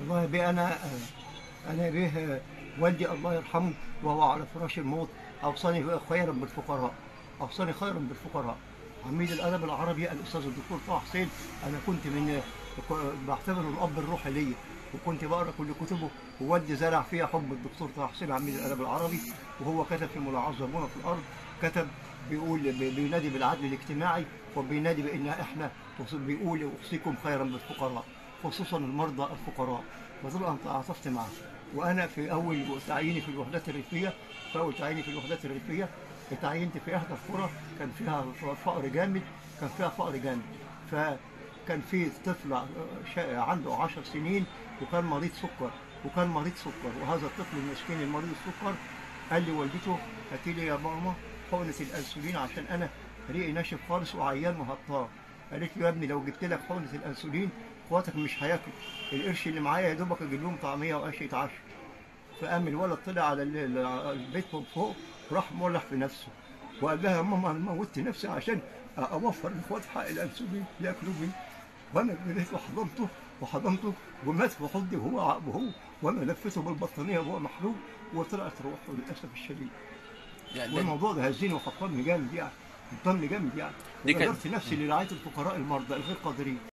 والله بيه انا انا بيه والدي الله يرحمه وهو على فراش الموت اوصاني بقى خيرا بالفقراء اوصاني خيرا بالفقراء عميد الادب العربي الاستاذ الدكتور طه حسين انا كنت من بعتبره الاب الروحي ليا وكنت بقرا كل كتبه ووالدي زرع فيها حب الدكتور طه حسين عميد الادب العربي وهو كتب في ملاعظمون في الارض كتب بيقول بينادي بالعدل الاجتماعي وبينادي بان احنا بيقول اوصيكم خيرا بالفقراء خصوصا المرضى الفقراء وطبعا تعاطفت معه وانا في اول تعييني في الوحدات الريفيه في اول تعييني في الوحدات الريفيه اتعينت في احدى القرى كان فيها فقر جامد كان فيها فقر جامد فكان في طفل عنده 10 سنين وكان مريض سكر وكان مريض سكر وهذا الطفل المسكين المريض السكر قال لي والدته هاتي لي يا ماما حقنه الانسولين عشان انا ريقي ناشف خالص وعيان مهطاه قالت له يا ابني لو جبت لك حقنه الانسولين اخواتك مش هياكلوا القرش اللي معايا يا دوبك اجيب لهم طعميه وقش يتعشوا فقام الولد طلع على البيت من فوق وراح مولع في نفسه وقال لها يا ماما انا موتت نفسي عشان اوفر لاخواتي حق الانسولين ياكلوا بيه وانا جريت وحضنته وحضنته ومات في حضني وهو وهو وانا لفيته بالبطانيه وهو محروق وطلعت روحه للاسف الشديد يعني والموضوع ده هزني وخطرني جامد يعني خطرني جامد يعني دي كانت- قدرت نفسي لرعايه الفقراء المرضى الغير قادرين